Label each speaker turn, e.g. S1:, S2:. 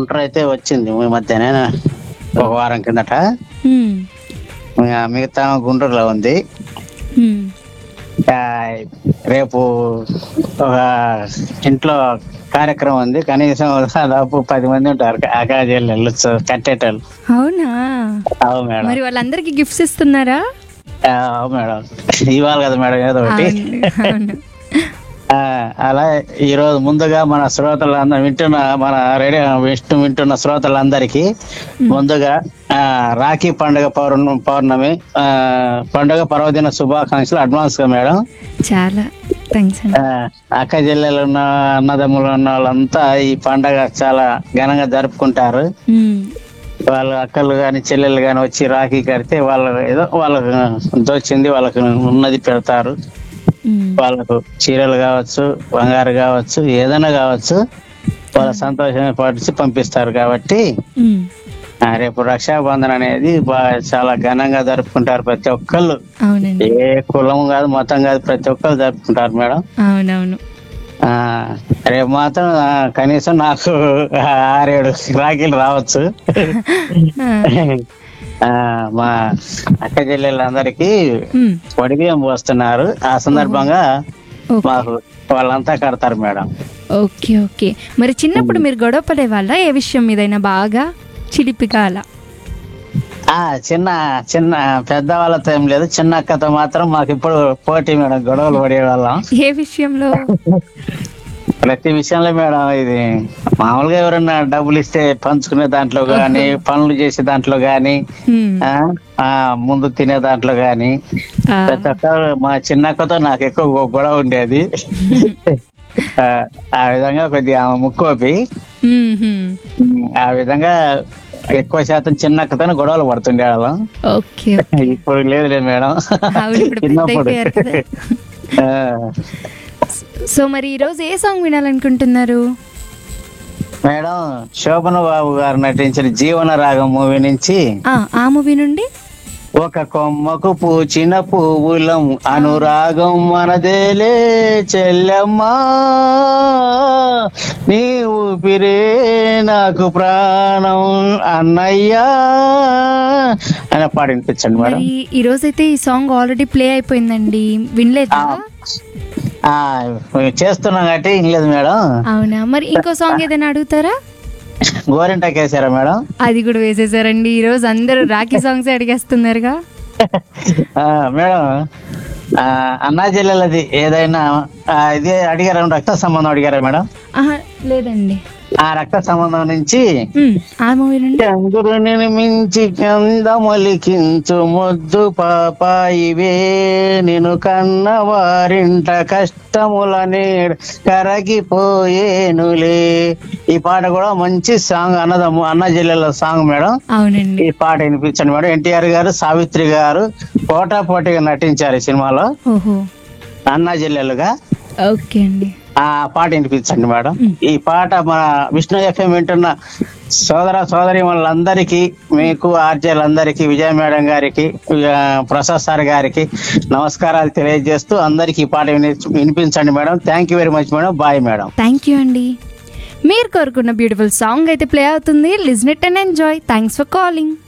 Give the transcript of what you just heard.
S1: గుంటూరు అయితే వచ్చింది ఈ మధ్యనే ఒక వారం కిందట
S2: ఉమ్,
S1: ఇంకా మిగతా గుంటూరులో ఉంది
S2: ఉమ్.
S1: ఆ, రేపు ఒక ఇంట్లో కార్యక్రమం ఉంది కనీసం దాదాపు పది మంది ఉంటారు ఆకాశాలు వెళ్ళొచ్చు కట్టేటోళ్ళు
S2: అవునా
S1: అవు మేడం
S2: మరి వాళ్ళందరికీ గిఫ్ట్స్ ఇస్తున్నారా
S1: ఆ, అవు మేడం ఇవ్వాలి కదా మేడం ఏదో ఒకటి
S2: అవును, అవును.
S1: ఆ, అలా ఈ రోజు ముందుగా మన శ్రోతలందరూ వింటున్న మన రేడియో విష్ణు వింటున్న శ్రోతలందరికీ ముందుగా ఆ, రాఖీ పండుగ పౌర్ణ పౌర్ణమి ఆ, పండుగ పర్వదిన శుభాకాంక్షలు అడ్వాన్స్ గా మేడం
S2: చాలా థ్యాంక్స్ అండి
S1: ఆ, అక్క చెల్లెలు ఉన్న అన్నదమ్ములు ఉన్న వాళ్ళంతా ఈ పండగ చాలా ఘనంగా జరుపుకుంటారు
S2: ఉమ్,
S1: వాళ్ళ అక్కలు గాని చెల్లెలు గాని వచ్చి రాఖీ కడితే వాళ్ళ ఏదో వాళ్ళకు దోచింది వాళ్ళకు ఉన్నది పెడతారు
S2: ఉమ్.
S1: వాళ్ళకు చీరలు కావచ్చు బంగారు కావచ్చు ఏదైనా కావచ్చు వాళ్ళ సంతోషమే పాటించి పంపిస్తారు కాబట్టి
S2: ఉమ్,
S1: ఆ, రేపు రక్షాబంధన్ అనేది బాగా చాలా ఘనంగా జరుపుకుంటారు ప్రతి ఒక్కళ్ళు
S2: అవునండి
S1: ఏ కులం కాదు మతం కాదు ప్రతి ఒక్కళ్ళు జరుపుకుంటారు మేడం
S2: అవునవును
S1: ఆ రేపు మాత్రం ఆ, కనీసం నాకు ఆరేడు రాఖీలు రావచ్చు
S2: ఆ,
S1: ఆ, మా అక్క చెల్లెళ్ళందరికీ
S2: ఉమ్,
S1: వడిబియ్యం పోస్తున్నారు ఆ సందర్భంగా
S2: ఓకే.
S1: మాకు వాళ్ళంతా కడతారు మేడం
S2: ఓకే ఓకే మరి చిన్నప్పుడు మీరు గొడవ పడే వాళ్ళ ఏ విషయం మీదైనా బాగా చిలిపిగా అలా
S1: ఆ చిన్న చిన్న పెద్ద వాళ్ళతో ఏం లేదు చిన్న అక్కతో మాత్రం మాకు ఇప్పుడు పోటీ మేడం గొడవలు పడేవాళ్ళం
S2: ఏ విషయంలో
S1: ప్రతి విషయంలో మేడం ఇది మామూలుగా ఎవరైనా డబ్బులు ఇస్తే పంచుకునే దాంట్లో గాని పనులు చేసే దాంట్లో గాని
S2: ఉమ్,
S1: ఆ, ఆ ముందు తినే దాంట్లో గాని
S2: ఆ,
S1: ప్రతి ఒక్కరు మా చిన్నక్కతో నాకు ఎక్కువ గొ- గొడవ ఉండేది ఆ, ఆ విధంగా కొద్దిగా ఆమె ముక్కోపి
S2: ఉమ్, ఉమ్.
S1: ఆ విధంగా ఎక్కువ శాతం చిన్నక్కతో గొడవలు పడుతుండే వాళ్ళం
S2: ఓకే
S1: ఇప్పుడు లేదు లేదు మేడం
S2: ఆవిడ ఇప్పుడు పెద్ద
S1: చిన్నప్పుడు
S2: అయిపోయారు కదా.
S1: ఆ,
S2: సో మరి ఈరోజు ఏ సాంగ్ వినాలనుకుంటున్నారు
S1: మేడం శోభన బాబు గారు నటించిన జీవన రాగం మూవీ నుంచి
S2: ఆ, ఆ మూవీ నుండి
S1: ఒక కొమ్మకు పూచిన పువ్వులం అనురాగం మనదేలే చెల్లెమ్మా నీ ఊపిరే నాకు ప్రాణం అన్నయ్యా అని పాట వినిపించండి మేడం
S2: మరి ఈ రోజైతే ఈ సాంగ్ ఆల్రెడీ ప్లే అయిపోయిందండి వినలేదా
S1: ఆ, చేస్తున్నాం కాబట్టి ఏం లేదు మేడం
S2: అవునా మరి ఇంకో సాంగ్ ఏదైనా అడుగుతారా
S1: గోరింటకేసారా మేడం
S2: అది కూడా వేసేసారండి ఈ రోజు అందరూ రాఖీ సాంగ్స్ అడిగేస్తున్నారుగా
S1: ఆ, మేడం ఆ, అన్నా జిల్లాలది ఏదైనా ఆ, ఇది అడిగారా రక్త సంబంధం అడిగారా మేడం
S2: ఆహా, లేదండి
S1: ఆ రక్త సంబంధం నుంచి
S2: ఉమ్, ఆ మూవీ నుండి
S1: చంద్రుని మించి కందమలికించు ముద్దు పాపాయివే నిన్ను కన్న వారింట కష్టముల నీడ కరగిపోయేనులే ఈ పాట కూడా మంచి సాంగ్ అన్నదమ్ము అన్న జిల్లాలో సాంగ్ మేడం
S2: అవునండి
S1: ఈ పాట వినిపించండి మేడం ఎన్టీఆర్ గారు సావిత్రి గారు పోటా పోటీగా నటించారు ఈ సినిమాలో
S2: ఓహో
S1: అన్నా జిల్లాలుగా
S2: ఓకే అండి
S1: ఆ పాట వినిపించండి మేడం ఈ పాట మన విష్ణు ఎఫ్ఎం వింటున్న సోదర సోదరి వాళ్ళందరికీ మీకు ఆర్జేలందరికీ విజయ మేడం గారికి ఆ, ప్రసాద్ సార్ గారికి నమస్కారాలు తెలియజేస్తూ అందరికీ ఈ పాట విని- వినిపించండి madam thank you very much madam bye madam
S2: thank you అండి మీరు కోరుకున్న బ్యూటిఫుల్ సాంగ్ అయితే ప్లే అవుతుంది listen it and enjoy thanks for calling